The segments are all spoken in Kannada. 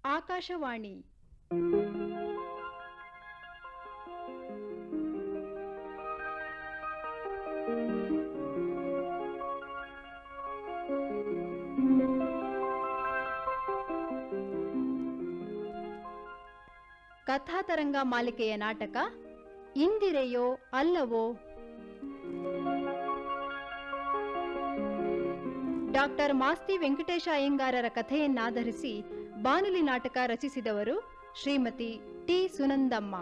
ಆಕಾಶವಾಣಿ ಕಥಾತರಂಗ ಮಾಲಿಕೆಯ ನಾಟಕ ಇಂದಿರೆಯೋ ಅಲ್ಲವೋ ಡಾಕ್ಟರ್ ಮಾಸ್ತಿ ವೆಂಕಟೇಶ ಅಯ್ಯಂಗಾರರ ಕಥೆಯನ್ನಾಧರಿಸಿ ಬಾನುಲಿ ನಾಟಕ ರಚಿಸಿದವರು ಶ್ರೀಮತಿ ಟಿ ಸುನಂದಮ್ಮ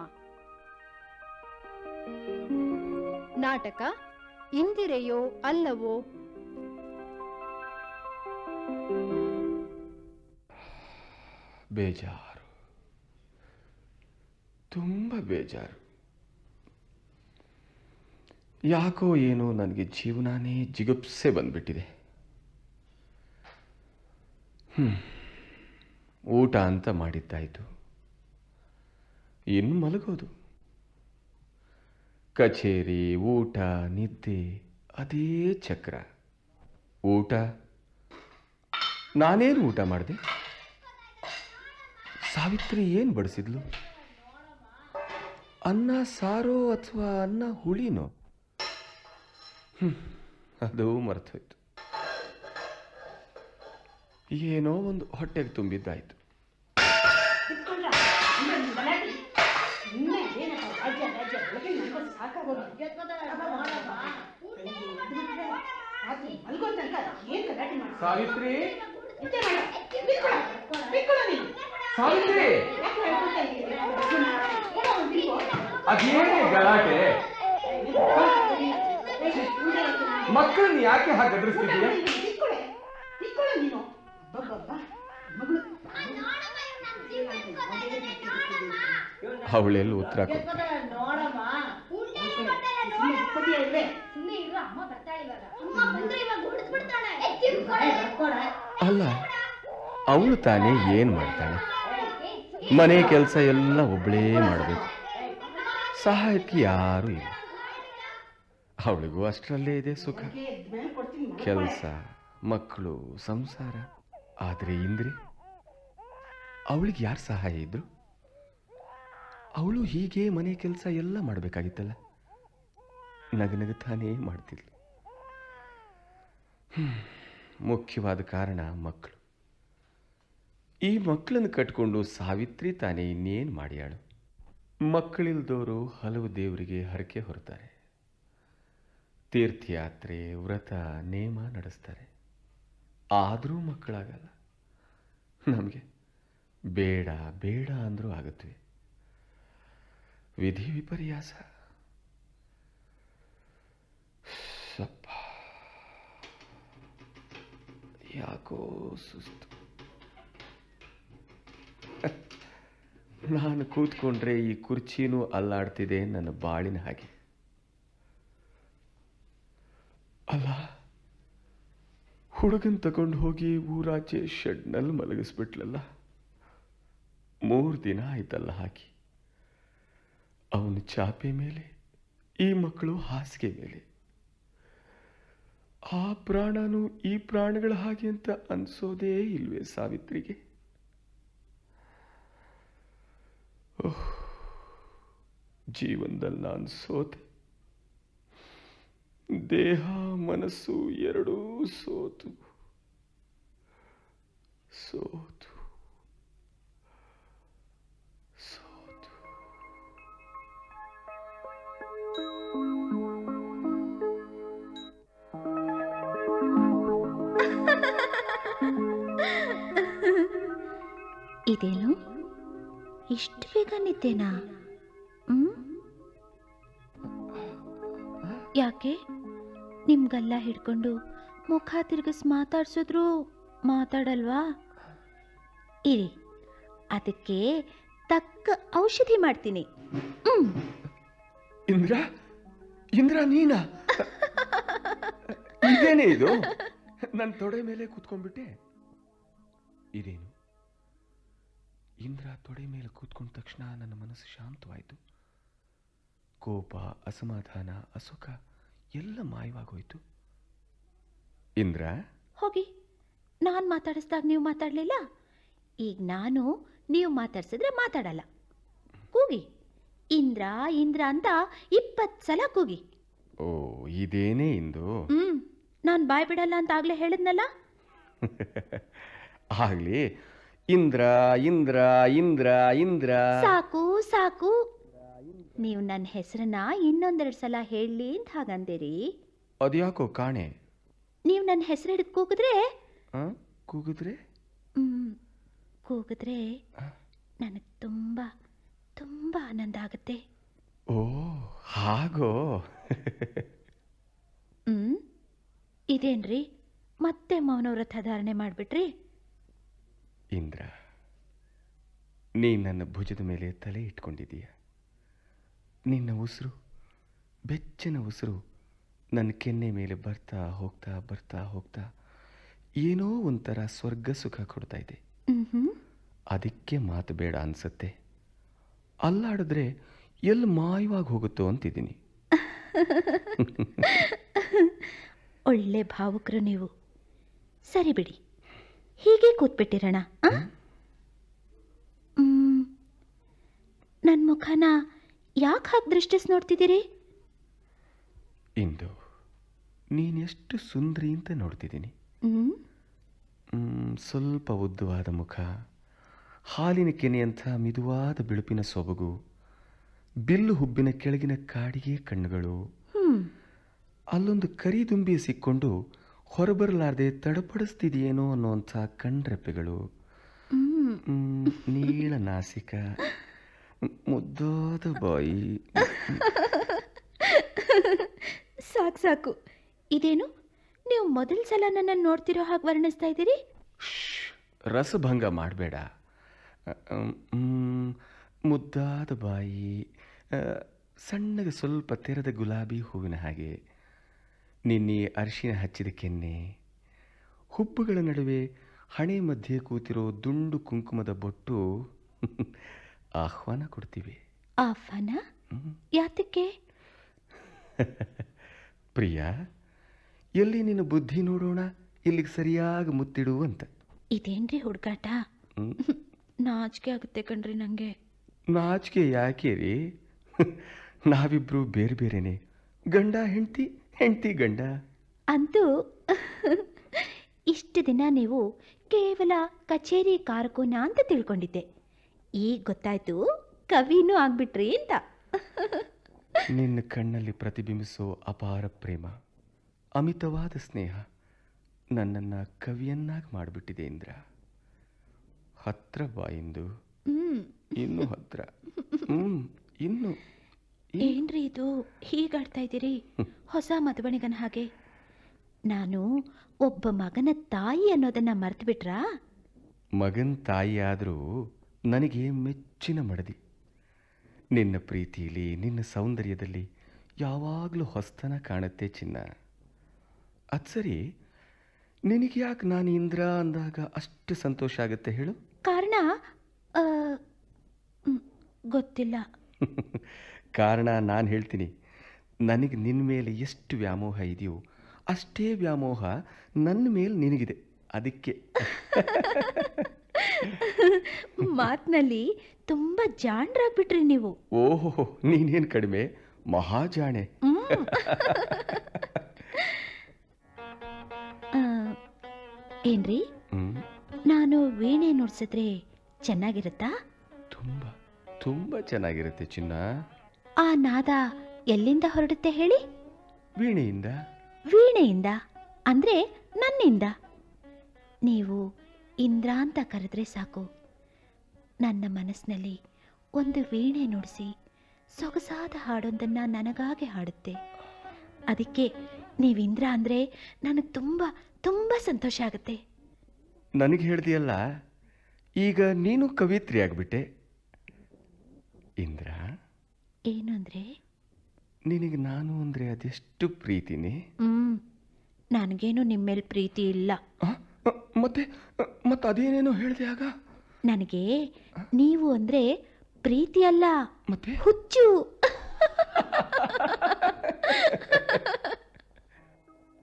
ನಾಟಕ ಇಂದಿರೆಯೋ ಅಲ್ಲವೋ ಬೇಜಾರು ತುಂಬ ಬೇಜಾರು ಯಾಕೋ ಏನೋ ನನಗೆ ಜೀವನನೇ ಜಿಗುಪ್ಸೆ ಬಂದ್ಬಿಟ್ಟಿದೆ ಹ್ಮ್. ಊಟ ಅಂತ ಮಾಡಿದ್ದಾಯಿತು ಇನ್ನು ಮಲಗೋದು ಕಚೇರಿ ಊಟ ನಿದ್ದೆ ಅದೇ ಚಕ್ರ ಊಟ ನಾನೇನು ಊಟ ಮಾಡಿದೆ ಸಾವಿತ್ರಿ ಏನು ಬಡಿಸಿದ್ಲು ಅನ್ನ ಸಾರೋ ಅಥವಾ ಅನ್ನ ಹುಳಿನೋ ಹ್ಮ್, ಅದು ಮರ್ತೋಯ್ತು ಏನೋ ಒಂದು ಹೊಟ್ಟೆಗೆ ತುಂಬಿದ್ದಾಯ್ತು ಸಾವಿತ್ರಿ ಸಾವಿತ್ರಿ ಅದೇನೇ ಗಲಾಟೆ ಮಕ್ಕಳನ್ನ ಯಾಕೆ ಹಾಗೆ ಗದರಿಸ್ತಿದ್ದೀಯ ಅವಳೆಲ್ಲ ಉತ್ತರ ಕೊಡ್ತಾಳೆ ಸುಮ್ನೆ ಇರು, ಅಮ್ಮ ಬರ್ತಾಳೆ ಇವಾಗ. ಅಮ್ಮ ಬಂದ್ರೆ ಇವಾಗ ಹೊಡ್ದ್ಬಿಡ್ತಾಳೆ. ಏ, ತಿರ್ಗ್ಕೊಳೆ. ಅಲ್ಲ ಅವಳು ತಾನೇ ಏನು ಮಾಡ್ತಾಳೆ ಮನೆ ಕೆಲಸ ಎಲ್ಲ ಒಬ್ಬಳೇ ಮಾಡಬೇಕು ಸಹಾಯಕ್ಕೆ ಯಾರೂ ಇಲ್ಲ ಅವಳಿಗೂ ಅಷ್ಟರಲ್ಲೇ ಇದೆ ಸುಖ ಕೆಲಸ ಮಕ್ಕಳು ಸಂಸಾರ ಆದರೆ ಇಂದ್ರಿ ಅವಳಿಗೆ ಯಾರು ಸಹಾಯ ಇದ್ರು ಅವಳು ಹೀಗೆ ಮನೆ ಕೆಲಸ ಎಲ್ಲ ಮಾಡಬೇಕಾಗಿತ್ತಲ್ಲ ನಗನಗುತ್ತಾನೇ ಮಾಡ್ತಿದ್ಲು ಹ್ಮ್. ಮುಖ್ಯವಾದ ಕಾರಣ ಮಕ್ಕಳು ಈ ಮಕ್ಕಳನ್ನು ಕಟ್ಕೊಂಡು ಸಾವಿತ್ರಿ ತಾನೇ ಇನ್ನೇನು ಮಾಡ್ಯಾಳು ಮಕ್ಕಳಿಲ್ದವರು ಹಲವು ದೇವರಿಗೆ ಹರಕೆ ಹೊರತಾರೆ ತೀರ್ಥಯಾತ್ರೆ ವ್ರತ ನೇಮ ನಡೆಸ್ತಾರೆ ಆದರೂ ಮಕ್ಕಳಾಗಲ್ಲ ನಮಗೆ ಬೇಡ ಬೇಡ ಅಂದರೂ ಆಗುತ್ತವೆ ವಿಧಿ ವಿಪರ್ಯಾಸ ಸಪ್ಪ ಯಾಕೋ ಸುಸ್ತು ನಾನು ಕೂತ್ಕೊಂಡ್ರೆ ಈ ಕುರ್ಚಿನೂ ಅಲ್ಲಾಡ್ತಿದೆ ನನ್ನ ಬಾಳಿನ ಹಾಗೆ ಅಲ್ಲ ಹುಡುಗನ್ ತಗೊಂಡು ಹೋಗಿ ಊರಾಚೆ ಶೆಡ್ನಲ್ಲಿ ಮಲಗಿಸ್ಬಿಟ್ಲಲ್ಲ ಮೂರು ದಿನ ಆಯ್ತಲ್ಲ ಹಾಕಿ ಅವನು ಚಾಪೆ ಮೇಲೆ ಈ ಮಕ್ಕಳು ಹಾಸಿಗೆ ಮೇಲೆ ಆ ಪ್ರಾಣನು ಈ ಪ್ರಾಣಗಳ ಹಾಗೆ ಅಂತ ಅನ್ಸೋದೇ ಇಲ್ವೇ ಸಾವಿತ್ರಿಗೆ ಓಹ್ ಜೀವನದಲ್ಲಿ ನಾನು ಸೋತೆ ದೇಹ ಮನಸ್ಸು ಎರಡೂ ಸೋತು ಸೋತು ಸೋತು ಇದೇನು ಇಷ್ಟು ಬೇಗ ನಿದ್ದೆನಾ ಹ್ಮ್? ಯಾಕೆ ನಿಮ್ಗೆಲ್ಲ ಹಿಡ್ಕೊಂಡು ಮುಖ ತಿರುಗಿಸ್ ಮಾತಾಡ್ಸಿದ್ರು ಮಾತಾಡಲ್ವಾ ಇರಿ ಅದಕ್ಕೆ ತಕ್ಕ ಔಷಧಿ ಮಾಡ್ತೀನಿ ಹ್ಮ್ ಇಂದ್ರ ಇಂದ್ರ ನೀನಾ ಇದೇನೇ ಇದು ನನ್ನ ತೊಡೆ ಮೇಲೆ ಕೂತ್ಕೊಂಡ್ಬಿಟ್ಟೆ ಇದೇನು ಇಂದ್ರ ತೊಡೆ ಮೇಲೆ ಕೂತ್ಕೊಂಡ ತಕ್ಷಣ ನನ್ನ ಮನಸ್ಸು ಶಾಂತವಾಯಿತು ಕೋಪ ಅಸಮಾಧಾನ ಅಸುಖ ಎಲ್ಲ ಮಾಯವಾಗೋಯ್ತು ಇಂದ್ರ ಹೋಗಿ ನಾನು ಮಾತಾಡಿಸ್ದಾಗ ನೀವು ಮಾತಾಡಲಿಲ್ಲ ಈಗ ನಾನು ನೀವು ಮಾತಾಡ್ಸಿದ್ರೆ ಮಾತಾಡಲ್ಲ ಕೂಗಿ ಇಂದ್ರ ಇಂದ್ರ ಅಂತ ಇಪ್ಪತ್ತು ಸಲ ಕೂಗಿ ಓ ಇದೇನೇ ಇಂದು ಹ್ಞೂ ನಾನು ಬಾಯ್ ಬಿಡಲ್ಲ ಅಂತ ಆಗಲೇ ಹೇಳಿದ್ನಲ್ಲ ಆಗ್ಲಿ ಇಂದ್ರ ಇಂದ್ರ ಇಂದ್ರ ಇಂದ್ರ ಸಾಕು ಸಾಕು ನೀವು ನನ್ನ ಹೆಸರನ್ನ ಇನ್ನೊಂದೆರಡು ಸಲ ಹೇಳಲಿ ಅಂತ ಹಾಗಂದಿರಿ ಅದ್ಯಾಕೋ ಕಾಣೆ ನೀವು ನನ್ನ ಹೆಸರು ಹಿಡಿದು ಕೂಗಿದ್ರೆ ಆ? ಕೂಗಿದ್ರೆ ಹ್ಮ್, ಕೂಗಿದ್ರೆ ನನಗೆ ತುಂಬ ತುಂಬ ಆನಂದ ಆಗುತ್ತೆ ಓ ಹಾಗೋ ಹ್ಞೂ ಇದೇನ್ರಿ ಮತ್ತೆ ಮೌನವ್ರಥ ಧಾರಣೆ ಮಾಡಿಬಿಟ್ರಿ ಇಂದ್ರ ನೀ ನನ್ನ ಭುಜದ ಮೇಲೆ ತಲೆ ಇಟ್ಕೊಂಡಿದೀಯ ನಿನ್ನ ಉಸಿರು ಬೆಚ್ಚನ ಉಸಿರು ನನ್ನ ಕೆನ್ನೆ ಮೇಲೆ ಬರ್ತಾ ಹೋಗ್ತಾ ಬರ್ತಾ ಹೋಗ್ತಾ ಏನೋ ಒಂಥರ ಸ್ವರ್ಗ ಸುಖ ಕೊಡ್ತಾ ಇದೆ ಹ್ಞೂ ಅದಕ್ಕೆ ಮಾತು ಬೇಡ ಅನ್ಸತ್ತೆ ಅಲ್ಲಾಡಿದ್ರೆ ಎಲ್ಲಿ ಮಾಯವಾಗಿ ಹೋಗುತ್ತೋ ಅಂತಿದ್ದೀನಿ ಒಳ್ಳೆ ಭಾವುಕರು ನೀವು ಸರಿ ಬಿಡಿ ಹೀಗೆ ಕೂತ್ಬಿಟ್ಟಿರೋಣ ನನ್ನ ಮುಖನ ಯಾಕೆ ಹಾಗೆ ದೃಷ್ಟಿಸ್ ನೋಡ್ತಿದ್ದೀರಿ ಇಂದು ನೀನೆಷ್ಟು ಸುಂದರಿ ಅಂತ ನೋಡ್ತಿದ್ದೀನಿ ಹ್ಮ್ ಮ್, ಸ್ವಲ್ಪ ಉದ್ದವಾದ ಮುಖ ಹಾಲಿನ ಕೆನೆಯಂಥ ಮಿದುವಾದ ಬಿಳುಪಿನ ಸೊಬಗು ಬಿಲ್ಲು ಹುಬ್ಬಿನ ಕೆಳಗಿನ ಕಾಡಿಗೆ ಕಣ್ಣುಗಳು ಹ್ಮ್ ಅಲ್ಲೊಂದು ಕರಿದುಂಬಿ ಸಿಕ್ಕೊಂಡು ಹೊರಬರಲಾರ್ದೆ ತಡಪಡಿಸ್ತಿದೆಯೇನೋ ಅನ್ನೋಂಥ ಕಣ್ರೆಪ್ಪೆಗಳು ಹ್ಮ್ ಮ್, ನೀಳ ನಾಸಿಕ ಮ್, ಮುದ್ದಾದ ಬಾಯಿ ಸಾಕು ಸಾಕು ಇದೇನು ನೀವು ಮೊದಲ ಸಲ ನನ್ನನ್ನು ನೋಡ್ತಿರೋ ಹಾಗೆ ವರ್ಣಿಸ್ತಾ ಇದ್ದೀರಿ ಶ್ಶ್, ರಸಭಂಗ ಮಾಡಬೇಡ ಮುದ್ದಾದ ಬಾಯಿ ಆ, ಸಣ್ಣಗೆ ಸ್ವಲ್ಪ ತೆರೆದ ಗುಲಾಬಿ ಹೂವಿನ ಹಾಗೆ ನಿನ್ನೆ ಅರಿಶಿನ ಹಚ್ಚಿದ ಕೆನ್ನೆ ಹುಬ್ಬುಗಳ ನಡುವೆ ಹಣೆ ಮಧ್ಯೆ ಕೂತಿರೋ ದುಂಡು ಕುಂಕುಮದ ಬೊಟ್ಟು ಆಹ್ವಾನ ಕೊಡ್ತಿವೆ ಆಫನ ಹ್ಮ್. ಯಾತಕ್ಕೆ ಪ್ರಿಯ ಎಲ್ಲಿ ನಿನ್ನ ಬುದ್ಧಿ ನೋಡೋಣ ಇಲ್ಲಿಗೆ ಸರಿಯಾಗಿ ಮುತ್ತಿಡು ಅಂತ ಇದೇನ್ರಿ ಹುಡುಗಾಟ ಹ್ಮ್. ನಾಚಿಕೆ ಆಗುತ್ತೆ ಕಣ್ರಿ ನನಗೆ ನಾಚಿಕೆ ಯಾಕೆ ರೀ ನಾವಿಬ್ರು ಬೇರೆ ಬೇರೆನೆ ಗಂಡ ಹೆಂಡತಿ ಹೆಂಡತಿ ಗಂಡ ಅಂತೂ ಇಷ್ಟು ದಿನ ನೀವು ಕೇವಲ ಕಚೇರಿ ಕಾರಕೂನ ಅಂತ ತಿಳ್ಕೊಂಡಿದ್ದೆ ಈಗ ಗೊತ್ತಾಯ್ತು ಕವಿನೂ ಆಗ್ಬಿಟ್ರಿ ಅಂತ ನಿನ್ನ ಕಣ್ಣಲ್ಲಿ ಪ್ರತಿಬಿಂಬಿಸೋ ಅಪಾರ ಪ್ರೇಮ ಅಮಿತವಾದ ಸ್ನೇಹ ನನ್ನನ್ನು ಕವಿಯನ್ನಾಗಿ ಮಾಡಿಬಿಟ್ಟಿದೆ ಇಂದ್ರ ಹತ್ರ ಬಾಯಿಂದು ಹ್ಮ್ ಇನ್ನು ಹತ್ರ ಹ್ಮ್ ಇನ್ನು ಇನ್ನು. ಏನ್ರಿ ಇದು ಹೀಗಾಡ್ತಾ ಇದ್ದೀರಿ ಹೊಸ ಮದುವಣಿಗನ ಹಾಗೆ ನಾನು ಒಬ್ಬ ಮಗನ ತಾಯಿ ಅನ್ನೋದನ್ನ ಮರ್ತು ಬಿಟ್ರಾ ಮಗನ್ ತಾಯಿ ಆದರೂ ನನಗೆ ಮೆಚ್ಚಿನ ಮಡದಿ ನಿನ್ನ ಪ್ರೀತಿಯಲ್ಲಿ ನಿನ್ನ ಸೌಂದರ್ಯದಲ್ಲಿ ಯಾವಾಗಲೂ ಹೊಸ್ತನ ಕಾಣುತ್ತೆ ಚಿನ್ನ ಅದು ಸರಿ ನಿನಗೆ ಯಾಕೆ ನಾನು ಇಂದ್ರ ಅಂದಾಗ ಅಷ್ಟು ಸಂತೋಷ ಆಗುತ್ತೆ ಹೇಳು ಕಾರಣ ಆ, ಮ್, ಗೊತ್ತಿಲ್ಲ ಕಾರಣ ನಾನು ಹೇಳ್ತೀನಿ ನನಗೆ ನಿನ್ನ ಮೇಲೆ ಎಷ್ಟು ವ್ಯಾಮೋಹ ಇದೆಯೋ ಅಷ್ಟೇ ವ್ಯಾಮೋಹ ನನ್ನ ಮೇಲೆ ನಿನಗಿದೆ ಅದಕ್ಕೆ ಮಾತಿನಲ್ಲಿ ತುಂಬ ಜಾಣ್ರಾಗ್ಬಿಟ್ರಿ ನೀವು ಓಹೋ ನೀನೇನು ಕಡಿಮೆ ಮಹಾಜಾಣೆ ಹ್ಮ್. ಆ, ಏನ್ರಿ ಹ್ಮ್ ನಾನು ವೀಣೆ ನುಡ್ಸಿದ್ರೆ ಚೆನ್ನಾಗಿರುತ್ತಾ ತುಂಬ ತುಂಬ ಚೆನ್ನಾಗಿರುತ್ತೆ ಚಿನ್ನ ಆ ನಾದ ಎಲ್ಲಿಂದ ಹೊರಡುತ್ತೆ ಹೇಳಿ ವೀಣೆಯಿಂದ ವೀಣೆಯಿಂದ ಅಂದ್ರೆ ನನ್ನಿಂದ ನೀವು ಇಂದ್ರ ಅಂತ ಕರೆದ್ರೆ ಸಾಕು ನನ್ನ ಮನಸ್ಸಿನಲ್ಲಿ ಒಂದು ವೀಣೆ ನುಡಿಸಿ ಸೊಗಸಾದ ಹಾಡೊಂದನ್ನು ನನಗಾಗಿ ಹಾಡುತ್ತೆ ಅದಕ್ಕೆ ನೀವು ಇಂದ್ರ ಅಂದರೆ ನನಗೆ ತುಂಬ ತುಂಬ ಸಂತೋಷ ಆಗುತ್ತೆ ನನಗೆ ಹೇಳ್ದಿಯಲ್ಲ ಈಗ ನೀನು ಕವಿತ್ರಿ ಆಗ್ಬಿಟ್ಟೆ ಇಂದ್ರ ಏನು ಅಂದರೆ ನಿನಗೆ ನಾನು ಅಂದರೆ ಅದೆಷ್ಟು ಪ್ರೀತಿನಿ ಹ್ಞೂ ನನಗೇನು ನಿಮ್ಮ ಮೇಲೆ ಪ್ರೀತಿ ಇಲ್ಲ ಆ? ಆ, ಮತ್ತೆ ಆ, ಮತ್ತೆ ಅದೇನೇನೋ ಹೇಳಿದೆ ಆಗ ನನಗೆ ನೀವು ಅಂದರೆ ಪ್ರೀತಿ ಅಲ್ಲ ಮತ್ತೆ ಹುಚ್ಚು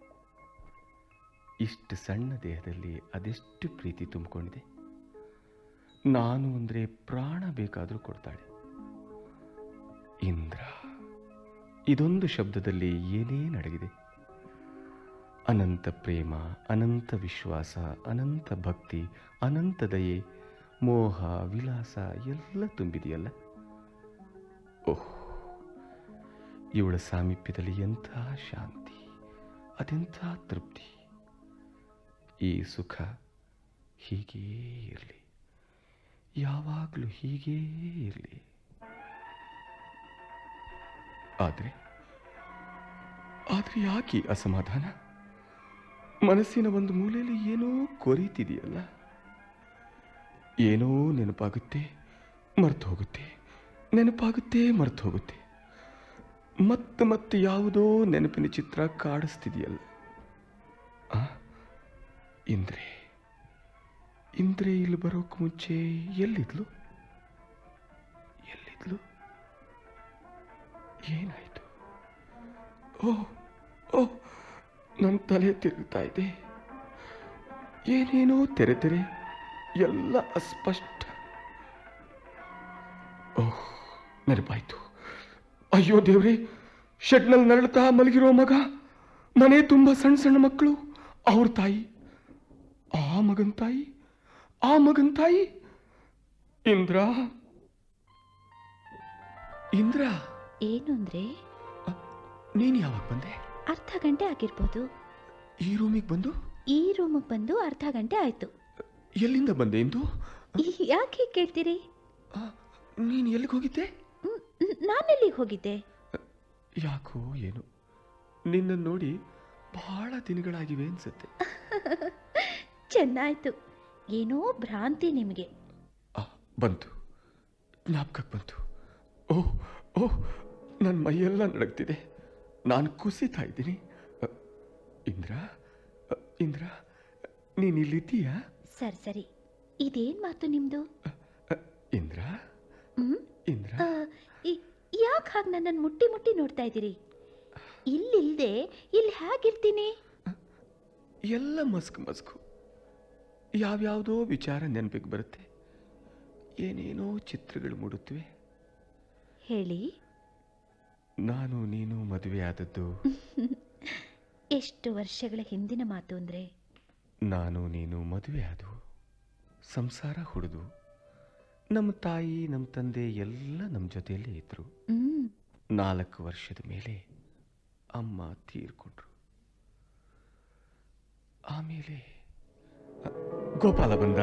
ಇಷ್ಟು ಸಣ್ಣ ದೇಹದಲ್ಲಿ ಅದೆಷ್ಟು ಪ್ರೀತಿ ತುಂಬಿಕೊಂಡಿದೆ ನಾನು ಅಂದರೆ ಪ್ರಾಣ ಬೇಕಾದರೂ ಕೊಡ್ತಾಳೆ ಇಂದ್ರ ಇದೊಂದು ಶಬ್ದದಲ್ಲಿ ಏನೇನಡಗಿದೆ ಅನಂತ ಪ್ರೇಮ ಅನಂತ ವಿಶ್ವಾಸ ಅನಂತ ಭಕ್ತಿ ಅನಂತ ದಯೆ ಮೋಹ ವಿಲಾಸ ಎಲ್ಲ ತುಂಬಿದೆಯಲ್ಲ ಓಹ್ ಇವಳ ಸಾಮೀಪ್ಯದಲ್ಲಿ ಎಂಥ ಶಾಂತಿ ಅದೆಂಥ ತೃಪ್ತಿ ಈ ಸುಖ ಹೀಗೇ ಇರಲಿ ಯಾವಾಗಲೂ ಹೀಗೇ ಇರಲಿ ಆದರೆ ಆದರೆ ಯಾಕೆ ಈ ಅಸಮಾಧಾನ ಮನಸ್ಸಿನ ಒಂದು ಮೂಲೆಯಲ್ಲಿ ಏನೋ ಕೊರೀತಿದೆಯಲ್ಲ ಏನೋ ನೆನಪಾಗುತ್ತೆ ಮರ್ತು ಹೋಗುತ್ತೆ ನೆನಪಾಗುತ್ತೆ ಮರ್ತು ಹೋಗುತ್ತೆ ಮತ್ತೆ ಮತ್ತೆ ಯಾವುದೋ ನೆನಪಿನ ಚಿತ್ರ ಕಾಡಿಸ್ತಿದೆಯಲ್ಲ ಆ ಇಂದ್ರೆ ಇಂದ್ರೆ ಇಲ್ಲಿ ಬರೋಕೆ ಮುಂಚೆ ಎಲ್ಲಿದ್ಲು ಎಲ್ಲಿದ್ಲು ಏನಾಯಿತು ಓ ಓ ನನ್ನ ತಲೆ ತಿರುಗ್ತಾ ಇದೆ ಏನೇನೋ ತೆರೆ ತೆರೆ ಎಲ್ಲ ಅಸ್ಪಷ್ಟ ಓಹ್ ನೆನಪಾಯ್ತು ಅಯ್ಯೋ ದೇವ್ರೆ ಶೆಡ್ನಲ್ಲಿ ನರಳುತ್ತಾ ಮಲಗಿರೋ ಮಗ ಮನೆ ತುಂಬ ಸಣ್ಣ ಸಣ್ಣ ಮಕ್ಕಳು ಅವ್ರ ತಾಯಿ ಆ ಮಗನ್ ತಾಯಿ ಆ ಮಗನ್ ತಾಯಿ ಇಂದ್ರ ಇಂದ್ರ ಏನು ಅಂದ್ರೆ ನೀನು ಯಾವಾಗ ಬಂದೆ ಅರ್ಧ ಗಂಟೆ ಆಗಿರ್ಬೋದು ಈ ರೂಮಿಗೆ ಬಂದು ಈ ರೂಮಿಗೆ ಬಂದು ಅರ್ಧ ಗಂಟೆ ಆಯ್ತು ಎಲ್ಲಿಂದ ಬಂದೆ ಇಂದು ಈ ಯಾಕೆ ಹೀಗ್ ಕೇಳ್ತೀರಿ ಆ, ನೀನು ಎಲ್ಲಿಗೆ ಹೋಗಿದ್ದೆ ಮ್, ನ್- ನಾನೆಲ್ಲಿಗೆ ಹೋಗಿದ್ದೆ ಯಾಕೋ ಏನು ನಿನ್ನನ್ನು ನೋಡಿ ಬಹಳ ದಿನಗಳಾಗಿವೆ ಅನ್ಸುತ್ತೆ ಚೆನ್ನಾಯ್ತು ಏನೋ ಭ್ರಾಂತಿ ನಿಮಗೆ ಆ, ಬಂತು ಜ್ಞಾಪಕಕ್ಕೆ ಬಂತು ಓಹ್ ಓಹ್ ನನ್ನ ಮೈಯೆಲ್ಲ ನಡಗ್ತಿದೆ ನಾನು ಕುಸಿತಾ ಇದ್ದೀನಿ ಅ, ಇಂದ್ರ ಅ, ಇಂದ್ರ ನೀನು ಇಲ್ಲಿದ್ದೀಯಾ ಸರಿ ಸರಿ ಇದೇನ್ ಮಾತು ನಿಮ್ದು ಅ, ಇಂದ್ರ ಹ್ಮ್ ಇಂದ್ರ ಯಾಕೆ ಹಾಗೆ ನನ್ನನ್ನು ಮುಟ್ಟಿ ಮುಟ್ಟಿ ನೋಡ್ತಾ ಇದ್ದೀರಿ ಇಲ್ಲಿಲ್ದೆ ಇಲ್ಲಿ ಹೇಗಿರ್ತೀನಿ ಎಲ್ಲ ಮಸ್ಕು ಮಸ್ಕು ಯಾವ್ಯಾವುದೋ ವಿಚಾರ ನೆನಪಿಗೆ ಬರುತ್ತೆ ಏನೇನೋ ಚಿತ್ರಗಳು ಮೂಡುತ್ತವೆ ಹೇಳಿ ನಾನು ನೀನು ಮದುವೆ ಆದದ್ದು ಎಷ್ಟು ವರ್ಷಗಳ ಹಿಂದಿನ ಮಾತು ಅಂದ್ರೆ ನಾನು ನೀನು ಮದುವೆ ಆದವು ಸಂಸಾರ ಹುಡಿದು ನಮ್ಮ ತಾಯಿ ನಮ್ಮ ತಂದೆ ಎಲ್ಲ ನಮ್ಮ ಜೊತೆಯಲ್ಲೇ ಇದ್ರು ಹ್ಮ್ ನಾಲ್ಕು ವರ್ಷದ ಮೇಲೆ ಅಮ್ಮ ತೀರ್ಕೊಂಡ್ರು ಆಮೇಲೆ ಅ, ಗೋಪಾಲ ಬಂದ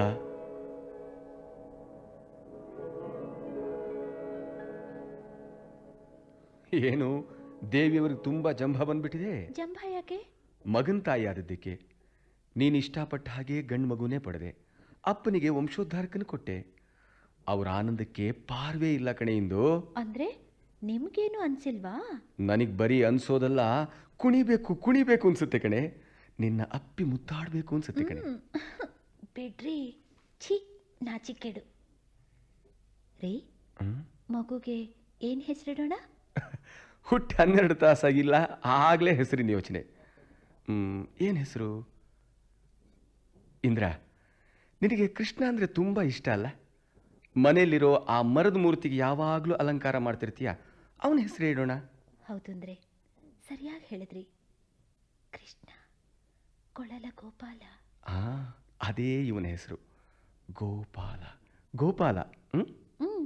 ಏನು ದೇವಿಯವ್ರಿಗೆ ತುಂಬ ಜಂಭ ಬಂದ್ಬಿಟ್ಟಿದೆ ಜಂಭ ಯಾಕೆ ಮಗನ್ ತಾಯಿ ಆದದ್ದಕ್ಕೆ ನೀನು ಇಷ್ಟಪಟ್ಟ ಹಾಗೆ ಗಂಡು ಮಗುನೇ ಪಡೆದೆ ಅಪ್ಪನಿಗೆ ವಂಶೋದ್ಧಾರಕನ ಕೊಟ್ಟೆ ಅವರ ಆನಂದಕ್ಕೆ ಪಾರ್ವೇ ಇಲ್ಲ ಕಣೆಯಿಂದು ಅಂದ್ರೆ ನಿಮ್ಗೇನು ಅನ್ಸಿಲ್ವಾ ನನಗೆ ಬರೀ ಅನ್ಸೋದಲ್ಲ ಕುಣಿಬೇಕು ಕುಣಿಬೇಕು ಅನ್ಸುತ್ತೆ ಕಣೆ ನಿನ್ನ ಅಪ್ಪಿ ಮುತ್ತಾಡಬೇಕು ಅನ್ಸುತ್ತೆ ಕಣೆ ಹ್ಮ್. ಬಿಡ್ರಿ ಛೀ ನಾಚಿಕೆಡು ರೀ ಹ್ಮ್? ಮಗುಗೆ ಏನ್ ಹೆಸರಿಡೋಣ ಹುಟ್ಟಿ ಹನ್ನೆರಡು ತಾಸಾಗಿಲ್ಲ ಆಗಲೇ ಹೆಸರಿನ ಯೋಚನೆ ಏನು ಹೆಸರು ಇಂದ್ರ ನಿನಗೆ ಕೃಷ್ಣ ಅಂದರೆ ತುಂಬ ಇಷ್ಟ ಅಲ್ಲ ಮನೆಯಲ್ಲಿರೋ ಆ ಮರದ ಮೂರ್ತಿಗೆ ಯಾವಾಗಲೂ ಅಲಂಕಾರ ಮಾಡ್ತಿರ್ತೀಯ ಅವನ ಹೆಸರು ಇಡೋಣ ಹೌದು ಅಂದ್ರೆ ಸರಿಯಾಗಿ ಹೇಳಿದ್ರಿ ಕೃಷ್ಣ ಕೊಳಲ ಗೋಪಾಲ ಆ ಅದೇ ಇವನ ಹೆಸರು ಗೋಪಾಲ ಗೋಪಾಲ ಹ್ಮ್ ಹ್ಮ್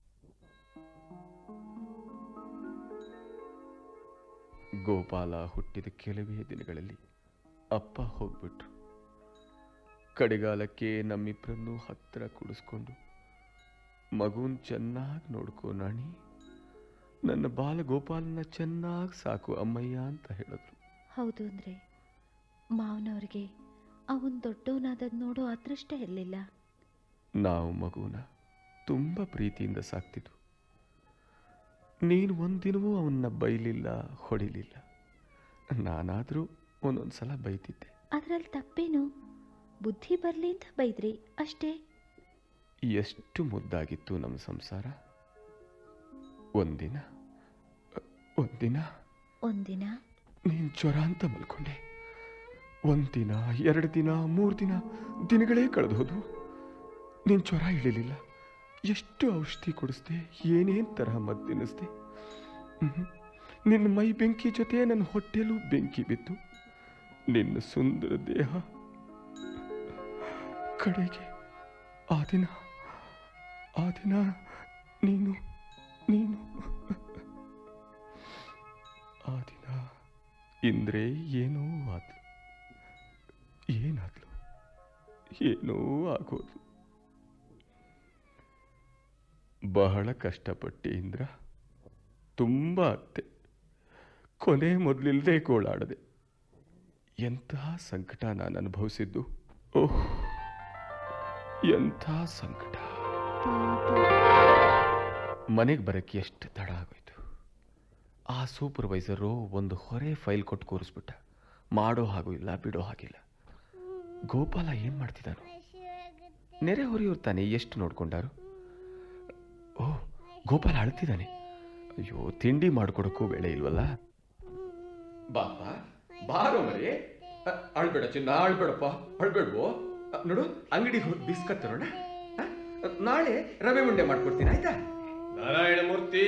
ಗೋಪಾಲ ಹುಟ್ಟಿದ ಕೆಲವೇ ದಿನಗಳಲ್ಲಿ ಅಪ್ಪ ಹೋಗ್ಬಿಟ್ರು ಕಡೆಗಾಲಕ್ಕೆ ನಮ್ಮಿಬ್ಬರನ್ನು ಹತ್ತಿರ ಕೂಡಿಸ್ಕೊಂಡು ಮಗುನ್ ಚೆನ್ನಾಗಿ ನೋಡ್ಕೋ ನಾಣಿ ನನ್ನ ಬಾಲ ಗೋಪಾಲನ ಚೆನ್ನಾಗಿ ಸಾಕು ಅಮ್ಮಯ್ಯ ಅಂತ ಹೇಳಿದ್ರು ಹೌದು ಅಂದ್ರೆ ಮಾವನವ್ರಿಗೆ ಅವನ್ ದೊಡ್ಡವನಾದದ್ ನೋಡೋ ಅದೃಷ್ಟ ಇರಲಿಲ್ಲ ನಾವು ಮಗುನ ತುಂಬ ಪ್ರೀತಿಯಿಂದ ಸಾಕ್ತಿದ್ವು ನೀನು ಒಂದಿನವೂ ಅವನ್ನ ಬೈಲಿಲ್ಲ ಹೊಡಿಲಿಲ್ಲ ನಾನಾದರೂ ಒಂದೊಂದು ಸಲ ಬೈತಿದ್ದೆ ಅದ್ರಲ್ಲಿ ತಪ್ಪೇನು ಬುದ್ಧಿ ಬರ್ಲಿ ಅಂತ ಬೈದ್ರಿ ಅಷ್ಟೇ ಎಷ್ಟು ಮುದ್ದಾಗಿತ್ತು ನಮ್ಮ ಸಂಸಾರ ಒಂದಿನ ಒಂದಿನ ಒಂದಿನ ನೀನು ಜ್ವರ ಅಂತ ಮಲ್ಕೊಂಡೆ ಒಂದಿನ ಎರಡು ದಿನ ಮೂರು ದಿನ ದಿನಗಳೇ ಕಳೆದು ಹೋದ್ವು ನಿನ್ನ ಜ್ವರ ಇಳಿಲಿಲ್ಲ ಎಷ್ಟು ಔಷಧಿ ಕೊಡಿಸ್ದೆ ಏನೇನು ತರಹ ಮದ್ದು ತಿನ್ನಿಸ್ದೆ ಹ್ಮ್. ನಿನ್ನ ಮೈ ಬೆಂಕಿ ಜೊತೆ ನನ್ನ ಹೊಟ್ಟೆಲೂ ಬೆಂಕಿ ಬಿತ್ತು ನಿನ್ನ ಸುಂದರ ದೇಹ ಕಡೆಗೆ ಆ ದಿನ ಆ ದಿನ ನೀನು ನೀನು ಆ ದಿನ ಇಂದ್ರೆ ಏನೋ ಆದ್ಲು ಏನಾದ್ಲು ಏನೋ ಆಗೋದು ಬಹಳ ಕಷ್ಟಪಟ್ಟೆ ಇಂದ್ರ ತುಂಬ ಅತ್ತೆ ಕೊನೆ ಮೊದಲಿಲ್ಲದೆ ಗೋಳಾಡದೆ ಎಂತಹ ಸಂಕಟ ನಾನು ಅನುಭವಿಸಿದ್ದು ಓಹ್ ಎಂಥ ಸಂಕಟ ಮನೆಗೆ ಬರೋಕ್ಕೆ ಎಷ್ಟು ತಡ ಆಗೋಯ್ತು ಆ ಸೂಪರ್ವೈಸರು ಒಂದು ಹೊರೆ ಫೈಲ್ ಕೊಟ್ಟು ಕೂರಿಸ್ಬಿಟ್ಟ ಮಾಡೋ ಹಾಗೂ ಇಲ್ಲ ಬಿಡೋ ಹಾಗಿಲ್ಲ ಗೋಪಾಲ ಏನು ಮಾಡ್ತಿದ್ದಾನು ನೆರೆ ಹೊರೆಯವ್ರು ತಾನೆ ಎಷ್ಟು ನೋಡ್ಕೊಂಡಾರು ಓ ಗೋಪಾಲ ಅಳ್ತಿದ್ದಾನೆ ಅಯ್ಯೋ ತಿಂಡಿ ಮಾಡ್ಕೊಡಕ್ಕೂ ವೇಳೆ ಇಲ್ವಲ್ಲ ಬಾಪ ಬಾರೋ ಮರಿ ಅ, ಅಳ್ಬೇಡ ಚಿನ್ನ ಅಳ್ಬೇಡಪ್ಪ ಅಳ್ಬೇಡ್ವೋ ಅ, ನೋಡು ಅಂಗಡಿಗೆ ಹೋಗಿ ಬಿಸ್ಕತ್ ತರೋಣ ಅ, ನಾಳೆ ರವೆ ಉಂಡೆ ಮಾಡ್ಕೊಡ್ತೀನಿ ಆಯ್ತಾ ನಾರಾಯಣ ಮೂರ್ತಿ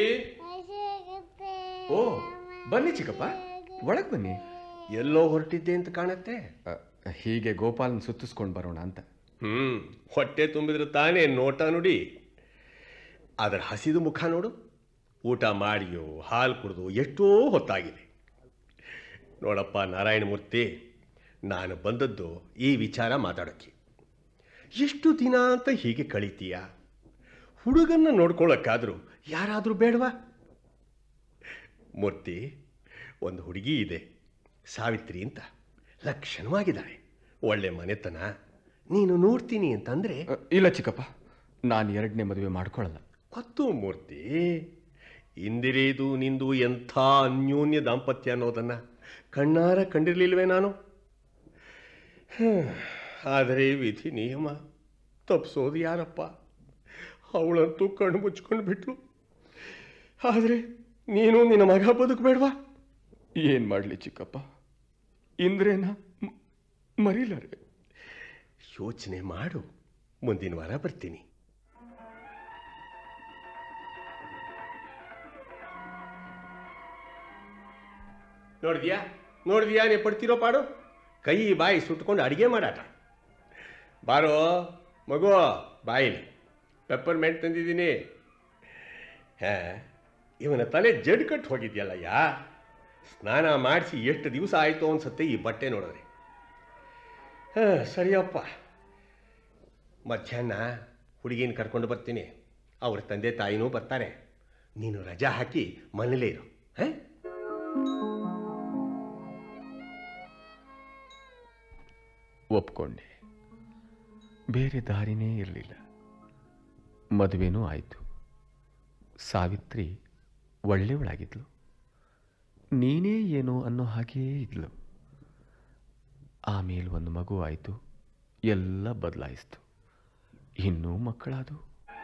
ಓ ಬನ್ನಿ ಚಿಕ್ಕಪ್ಪ ಒಳಗೆ ಬನ್ನಿ ಎಲ್ಲೋ ಹೊರಟಿದ್ದೆ ಅಂತ ಕಾಣತ್ತೆ ಅ, ಹೀಗೆ ಗೋಪಾಲನ್ ಸುತ್ತಿಸ್ಕೊಂಡು ಬರೋಣ ಅಂತ ಹ್ಮ್ ಹೊಟ್ಟೆ ತುಂಬಿದ್ರೆ ತಾನೇ ನೋಟ ನುಡಿ ಅದರ ಹಸಿದು ಮುಖ ನೋಡು ಊಟ ಮಾಡಿಯೋ ಹಾಲು ಕುಡಿದು ಎಷ್ಟೋ ಹೊತ್ತಾಗಿದೆ ನೋಡಪ್ಪ ನಾರಾಯಣಮೂರ್ತಿ ನಾನು ಬಂದದ್ದು ಈ ವಿಚಾರ ಮಾತಾಡೋಕ್ಕೆ ಎಷ್ಟು ದಿನ ಅಂತ ಹೀಗೆ ಕಳೀತೀಯ ಹುಡುಗನ್ನ ನೋಡ್ಕೊಳ್ಳೋಕ್ಕಾದ್ರೂ ಯಾರಾದರೂ ಬೇಡವಾ ಮೂರ್ತಿ ಒಂದು ಹುಡುಗಿ ಇದೆ ಸಾವಿತ್ರಿ ಅಂತ ಲಕ್ಷಣವಾಗಿದ್ದಾಳೆ ಒಳ್ಳೆ ಮನೆತನ ನೀನು ನೋಡ್ತೀನಿ ಅಂತಂದ್ರೆ ಅ, ಇಲ್ಲ ಚಿಕ್ಕಪ್ಪ ನಾನು ಎರಡನೇ ಮದುವೆ ಮಾಡ್ಕೊಳ್ಳಲ್ಲ ಗೊತ್ತು ಮೂರ್ತಿ ಇಂದಿರೇದು ನಿಂದು ಎಂಥ ಅನ್ಯೋನ್ಯ ದಾಂಪತ್ಯ ಅನ್ನೋದನ್ನ ಕಣ್ಣಾರ ಕಂಡಿರ್ಲಿಲ್ವೇ ನಾನು ಹ್ಮ್, ಆದರೆ ವಿಧಿ ನಿಯಮ ತಪ್ಪಿಸೋದು ಯಾರಪ್ಪ ಅವಳಂತೂ ಕಣ್ಣು ಮುಚ್ಕೊಂಡು ಬಿಟ್ಲು ಆದರೆ ನೀನು ನಿನ್ನ ಮಗ ಬದುಕಬೇಡ್ವಾ ಏನು ಮಾಡಲಿ ಚಿಕ್ಕಪ್ಪ ಇಂದ್ರೇನ ಮ- ಮರೀಲಾರೆ ಯೋಚನೆ ಮಾಡು ಮುಂದಿನ ವಾರ ಬರ್ತೀನಿ ನೋಡಿದ್ಯಾ ನೋಡಿದ್ಯಾ ನೀ ಪಡ್ತಿರೋ ಪಾಡು ಕೈ ಬಾಯಿ ಸುಟ್ಕೊಂಡು ಅಡಿಗೆ ಮಾಡಾಟ ಬಾರೋ ಮಗು ಬಾಯಿಲಿ ಪೆಪ್ಪರ್ ಮೆಂಟ್ ತಂದಿದ್ದೀನಿ ಹೇ ಇವನ ತಲೆ ಜಡ್ ಕಟ್ ಹೋಗಿದ್ಯಲ್ಲಯ್ಯ ಸ್ನಾನ ಮಾಡಿಸಿ ಎಷ್ಟು ದಿವಸ ಆಯಿತು ಅನ್ಸತ್ತೆ ಈ ಬಟ್ಟೆ ನೋಡಿದ್ರೆ ಹಾಂ ಸರಿಯಪ್ಪ ಮಧ್ಯಾಹ್ನ ಹುಡುಗಿನ ಕರ್ಕೊಂಡು ಬರ್ತೀನಿ ಅವ್ರ ತಂದೆ ತಾಯಿನೂ ಬರ್ತಾರೆ ನೀನು ರಜಾ ಹಾಕಿ ಮನೇಲೇ ಇರು ಹಾಂ ಒಪ್ಕೊಂಡೆ ಬೇರೆ ದಾರಿನೇ ಇರಲಿಲ್ಲ ಮದುವೆನೂ ಆಯಿತು ಸಾವಿತ್ರಿ ಒಳ್ಳೆಯವಳಾಗಿದ್ಲು ನೀನೇ ಏನು ಅನ್ನೋ ಹಾಗೇ ಇದ್ಲು ಆಮೇಲೆ ಒಂದು ಮಗು ಆಯಿತು ಎಲ್ಲ ಬದಲಾಯಿಸ್ತು ಇನ್ನೂ ಮಕ್ಕಳಾದು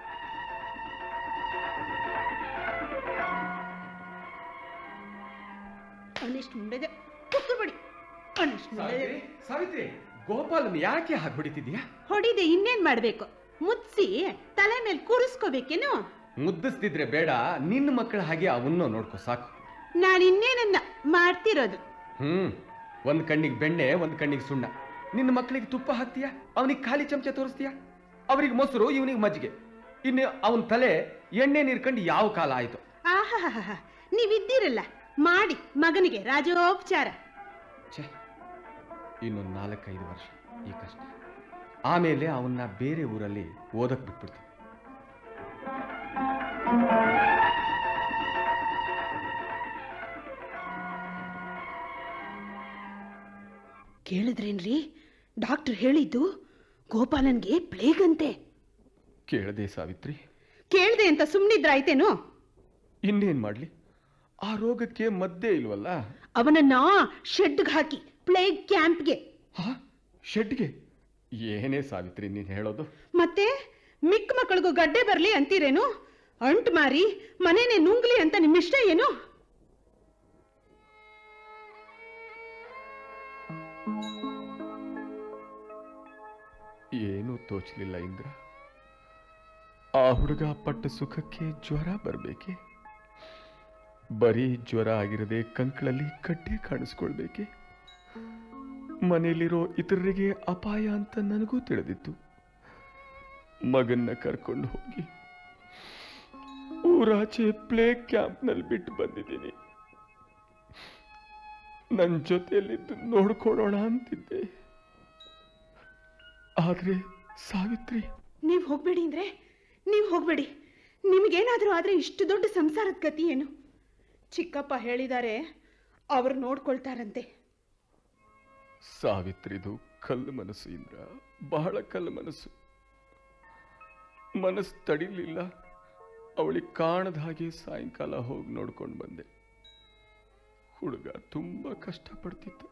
ಅನಿಷ್ಟು ಮುಂಡೆದೆ ಕುತ್ತು ಬಿಡಿ ಅನಿಷ್ಟು ಮುಂಡೆದೆ ಸಾವಿತ್ರಿ ಗೋಪಾಲನ್ ಯಾಕೆ ಹಾಗೆ ಹೊಡಿತಿದ್ಯಾ ಹೊಡಿದೆ ಇನ್ನೇನ್ ಮಾಡ್ಬೇಕು ಮುತ್ಸಿ ತಲೆ ಮೇಲೆ ಕೂರಿಸ್ಕೋಬೇಕೇನು ಮುದ್ದಿಸ್ತಿದ್ರೆ ಬೇಡ ನಿನ್ನ ಮಕ್ಕಳ ಹಾಗೆ ಅವನ್ನೂ ನೋಡ್ಕೊ ಸಾಕು ನಾನು ಇನ್ನೇನನ್ನ ಮಾಡ್ತಿರೋದು ಹ್ಮ್ ಒಂದ್ ಕಣ್ಣಿಗೆ ಬೆಣ್ಣೆ ಒಂದ್ ಕಣ್ಣಿಗೆ ಸುಣ್ಣ ನಿನ್ನ ಮಕ್ಕಳಿಗೆ ತುಪ್ಪ ಹಾಕ್ತೀಯಾ ಅವನಿಗೆ ಖಾಲಿ ಚಮಚ ತೋರಿಸ್ತೀಯಾ ಅವರಿಗೆ ಮೊಸರು ಇವನಿಗೆ ಮಜ್ಜಿಗೆ ಇನ್ನು ಅವನ ತಲೆ ಎಣ್ಣೆ ನೀರ್ಕಂಡು ಯಾವ ಕಾಲ ಆಯ್ತು ಆಹಾ ನೀವಿದ್ದೀರಲ್ಲ ಮಾಡಿ ಮಗನಿಗೆ ರಾಜೋಪಚಾರ ಛೇ ಇನ್ನೊಂದು ನಾಲ್ಕೈದು ವರ್ಷ ಈ ಕಷ್ಟ ಆಮೇಲೆ ಅವನ್ನ ಬೇರೆ ಊರಲ್ಲಿ ಓದಕ್ ಬಿಟ್ಬಿಡ್ತೀನಿ ಕೇಳಿದ್ರೇನ್ರಿ ಡಾಕ್ಟರ್ ಹೇಳಿದ್ದು ಗೋಪಾಲನ್ಗೆ ಪ್ಲೇಗ್ ಅಂತೆ ಕೇಳದೆ ಸಾವಿತ್ರಿ ಕೇಳ್ದೆ ಅಂತ ಸುಮ್ನಿದ್ರಾಯ್ತೇನು ಇನ್ನೇನ್ ಮಾಡ್ಲಿ ಆ ರೋಗಕ್ಕೆ ಮದ್ದೇ ಇಲ್ವಲ್ಲ ಅವನನ್ನ ಶೆಡ್ಗೆ ಹಾಕಿ ಪ್ಲೇಗ್ ಕ್ಯಾಂಪ್ಗೆ ಹಾ ಶೆಡ್ಗೆ ಏನೇ ಸಾವಿತ್ರಿ ನೀನ್ ಹೇಳೋದು ಮತ್ತೆ ಮಿಕ್ಕ ಮಕ್ಕಳಿಗೂ ಗಡ್ಡೆ ಬರ್ಲಿ ಅಂತೀರೇನು ಅಂಟ್ ಮಾರಿ ಮನೇನೆ ನುಂಗ್ಲಿ ಅಂತ ನಿಮ್ಮಿಷ್ಟ ಏನು ಏನೂ ತೋಚಲಿಲ್ಲ ಇಂದ್ರ ಆ ಹುಡುಗ ಪಟ್ಟ ಸುಖಕ್ಕೆ ಜ್ವರ ಬರಬೇಕೆ ಬರೀ ಜ್ವರ ಆಗಿರದೆ ಕಂಕಳಲ್ಲಿ ಕಡ್ಡೆ ಕಾಣಿಸ್ಕೊಳ್ಬೇಕೆ ಮನೆಯಲ್ಲಿರೋ ಇತರರಿಗೆ ಅಪಾಯ ಅಂತ ನನಗೂ ತಿಳಿದಿತ್ತು ಮಗನ್ನ ಕರ್ಕೊಂಡು ಹೋಗಿ ಊರಾಚೆ ಪ್ಲೇ ಕ್ಯಾಂಪ್ನಲ್ಲಿ ಬಿಟ್ಟು ಬಂದಿದ್ದೀನಿ ನನ್ನ ಜೊತೆಯಲ್ಲಿದ್ದು ನೋಡ್ಕೊಳ್ಳೋಣ ಅಂತಿದ್ದೆ ಆದ್ರೆ ಸಾವಿತ್ರಿ ನೀವು ಹೋಗ್ಬೇಡಿ ಅಂದ್ರೆ ನೀವು ಹೋಗ್ಬೇಡಿ ನಿಮಗೇನಾದರೂ ಆದರೆ ಇಷ್ಟು ದೊಡ್ಡ ಸಂಸಾರದ ಗತಿ ಏನು ಚಿಕ್ಕಪ್ಪ ಹೇಳಿದ್ದಾರೆ ಅವ್ರು ನೋಡ್ಕೊಳ್ತಾರಂತೆ ಸಾವಿತ್ರಿದು ಕಲ್ಲು ಮನಸ್ಸು ಇಂದ್ರ ಬಹಳ ಕಲ್ಲು ಮನಸ್ಸು ಮನಸ್ಸು ತಡಿಲಿಲ್ಲ ಅವಳಿಗೆ ಕಾಣದ ಹಾಗೆ ಸಾಯಂಕಾಲ ಹೋಗಿ ನೋಡ್ಕೊಂಡು ಬಂದೆ ಹುಡುಗ ತುಂಬಾ ಕಷ್ಟಪಡ್ತಿದ್ದ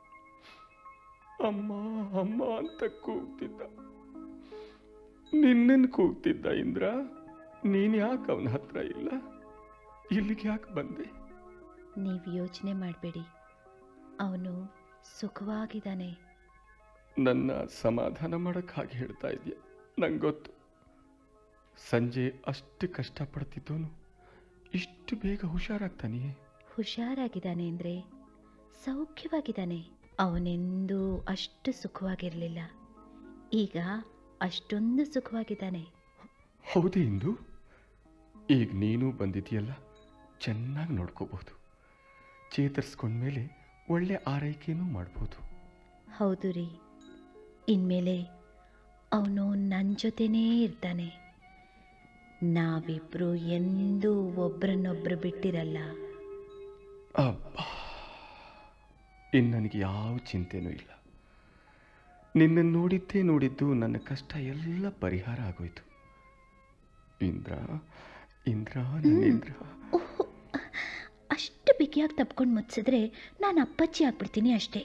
ಅಮ್ಮ ಅಮ್ಮ ಅಂತ ಕೂಗ್ತಿದ್ದ ನಿನ್ನನ್ನು ಕೂಗ್ತಿದ್ದ ಇಂದ್ರ ನೀನ್ ಯಾಕೆ ಅವನ ಹತ್ರ ಇಲ್ಲ ಇಲ್ಲಿಗೆ ಯಾಕೆ ಬಂದೆ ನೀವು ಯೋಚನೆ ಮಾಡಬೇಡಿ ಅವನು ಸುಖವಾಗಿದ್ದಾನೆ ನನ್ನ ಸಮಾಧಾನ ಮಾಡಕ್ ಹಾಗೆ ಹೇಳ್ತಾ ಇದೆಯಾ ನಂಗೆ ಗೊತ್ತು ಸಂಜೆ ಅಷ್ಟು ಕಷ್ಟಪಡ್ತಿದ್ದವನು ಇಷ್ಟು ಬೇಗ ಹುಷಾರಾಗ್ತಾನೆಯೇ ಹುಷಾರಾಗಿದ್ದಾನೆ ಅಂದರೆ ಸೌಖ್ಯವಾಗಿದ್ದಾನೆ ಅವನೆಂದೂ ಅಷ್ಟು ಸುಖವಾಗಿರಲಿಲ್ಲ ಈಗ ಅಷ್ಟೊಂದು ಸುಖವಾಗಿದ್ದಾನೆ ಹೌದೇ ಇಂದು ಈಗ ನೀನು ಬಂದಿದೆಯಲ್ಲ ಚೆನ್ನಾಗಿ ನೋಡ್ಕೋಬಹುದು ಚೇತರಿಸ್ಕೊಂಡ್ಮೇಲೆ ಒಳ್ಳೆ ಆರೈಕೆನೂ ಮಾಡ್ಬೋದು ಹೌದು ರೀ ಇನ್ಮೇಲೆ ಅವನು ನನ್ನ ಜೊತೆನೇ ಇರ್ತಾನೆ ನಾವಿಬ್ರು ಎಂದೂ ಒಬ್ರನ್ನೊಬ್ರು ಬಿಟ್ಟಿರಲ್ಲ ಅಬ್ಬಾ ಇನ್ನು ನನಗೆ ಯಾವ ಚಿಂತೆನೂ ಇಲ್ಲ ನಿನ್ನನ್ನು ನೋಡಿದ್ದೇ ನೋಡಿದ್ದು ನನ್ನ ಕಷ್ಟ ಎಲ್ಲ ಪರಿಹಾರ ಆಗೋಯ್ತು ಇಂದ್ರ ಇಂದ್ರ ನನ್ನ ಇಂದ್ರ ಓಹ್ ಅಷ್ಟು ಬಿಗಿಯಾಗಿ ತಪ್ಕೊಂಡು ಮುಚ್ಚಿದ್ರೆ ನಾನು ಅಪ್ಪಚ್ಚಿ ಆಗ್ಬಿಡ್ತೀನಿ ಅಷ್ಟೇ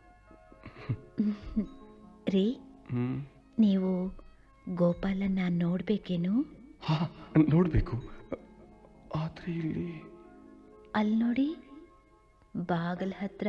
ರೀ ಹ್ಮ್ ನೀವು ಗೋಪಾಲನ್ನ ನೋಡ್ಬೇಕೇನು ಹಾ ನೋಡಬೇಕು ಆದರೆ ಇಲ್ಲಿ ಅಲ್ಲಿ ನೋಡಿ ಬಾಗಲ್ ಹತ್ರ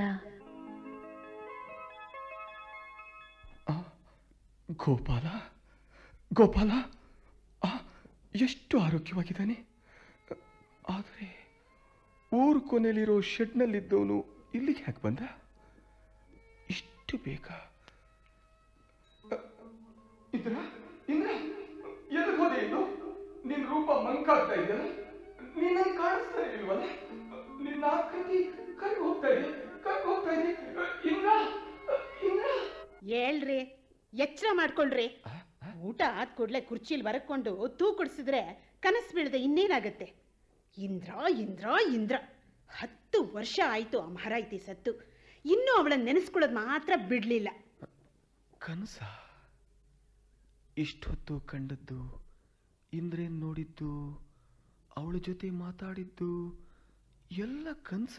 ಆ, ಗೋಪಾಲ ಗೋಪಾಲ ಆ, ಎಷ್ಟು ಆರೋಗ್ಯವಾಗಿದ್ದಾನೆ ಆದರೆ ಊರು ಕೊನೆಯಲ್ಲಿರೋ ಶೆಡ್ನಲ್ಲಿದ್ದವನು ಇಲ್ಲಿಗೆ ಯಾಕೆ ಬಂದ ಇಷ್ಟು ಬೇಗ ಅ, ಇಂದ್ರ ಇಂದ್ರ ಎಲ್ಲಿಗೆ ಹೋದೆ ಇದು ನಿನ್ನ ರೂಪ ಮಂಕಾಗ್ತಾ ಇದೆಯಲ್ಲ ನೀನು ಕಾಣಿಸ್ತಾ ಇಲ್ವಲ್ಲ ನಿನ್ನ ಆಕೃತಿ ಕೈ ಹೋಗ್ತಾ ಇದೆ ಕೈ ಹೋಗ್ತಾ ಇದೆ ಇಂದ್ರ ಇಂದ್ರ ಹೇಳ್ರಿ ಎಚ್ಚರ ಮಾಡ್ಕೊಳ್ರಿ ಊಟ ಆದ ಕೂಡಲೇ ಕುರ್ಚಿಲಿ ಬರಕೊಂಡು ತೂ ಕುಡಿಸಿದ್ರೆ ಕನಸು ಬೀಳದೆ ಇನ್ನೇನಾಗತ್ತೆ ಇಂದ್ರ ಇಂದ್ರ ಇಂದ್ರ ಹತ್ತು ವರ್ಷ ಆಯಿತು ಆ ಮಹಾರಾಯ್ತಿ ಸತ್ತು ಇನ್ನೂ ಅವಳನ್ನ ನೆನೆಸ್ಕೊಳ್ಳೋದು ಮಾತ್ರ ಬಿಡಲಿಲ್ಲ ಕನಸ ಇಷ್ಟೊತ್ತು ಕಂಡದ್ದು ಇಂದ್ರೇನ್ ನೋಡಿದ್ದು ಅವಳ ಜೊತೆ ಮಾತಾಡಿದ್ದು ಎಲ್ಲ ಕನಸ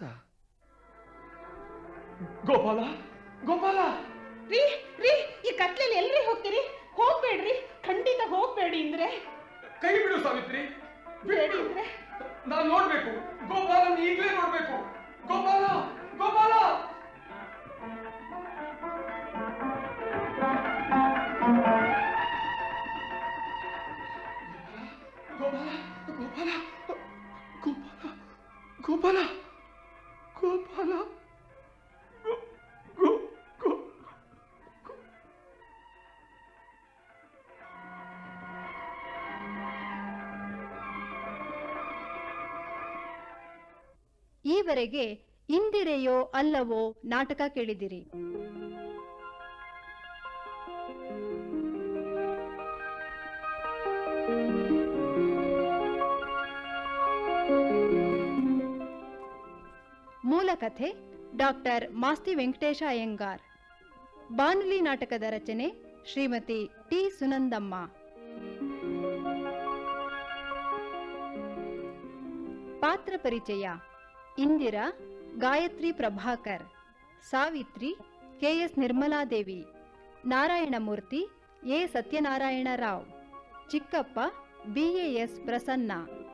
ಗೋಪಾಲ ಗೋಪಾಲ ರೀ ರೀ ಈ ಕತ್ಲಲ್ಲಿ ಎಲ್ರಿ ಹೋಗ್ತೀರಿ ಹೋಗ್ಬೇಡ್ರಿ ಖಂಡಿತ ಹೋಗ್ಬೇಡಿ ಅಂದ್ರೆ ಕೈ ಬಿಡು ಸಾವಿತ್ರಿ ಬೇಡಿ ಅಂದ್ರೆ ನಾನು ನೋಡ್ಬೇಕು ಗೋಪಾಲ ಈಗಲೇ ನೋಡ್ಬೇಕು ಗೋಪಾಲ ಗೋಪಾಲ ಗೋಪಾಲ ಗೋಪಾಲ ಗೋಪಾಲ ಗೋಪಾಲ ಗೋಪಾಲ ಗೋ- ಗೋ- ಗೋ- ಈವರೆಗೆ ಇಂದಿರೆಯೋ ಅಲ್ಲವೋ ನಾಟಕ ಕೇಳಿದಿರಿ ಮೂಲಕಥೆ ಡಾಕ್ಟರ್ ಮಾಸ್ತಿ ವೆಂಕಟೇಶ ಅಯ್ಯಂಗಾರ್ ಬಾನುಲಿ ನಾಟಕದ ರಚನೆ ಶ್ರೀಮತಿ ಟಿ ಸುನಂದಮ್ಮ ಪಾತ್ರ ಪರಿಚಯ ಇಂದಿರಾ ಗಾಯತ್ರಿ ಪ್ರಭಾಕರ್ ಸಾವಿತ್ರಿ ಕೆಎಸ್ ನಿರ್ಮಲಾದೇವಿ ನಾರಾಯಣಮೂರ್ತಿ ಎ ಸತ್ಯನಾರಾಯಣ ರಾವ್ ಚಿಕ್ಕಪ್ಪ ಬಿಎಎಸ್ ಪ್ರಸನ್ನ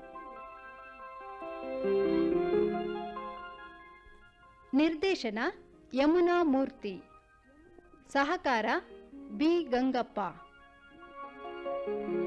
ನಿರ್ದೇಶನ ಯಮುನಾ ಮೂರ್ತಿ ಸಹಕಾರ ಬಿ ಗಂಗಪ್ಪ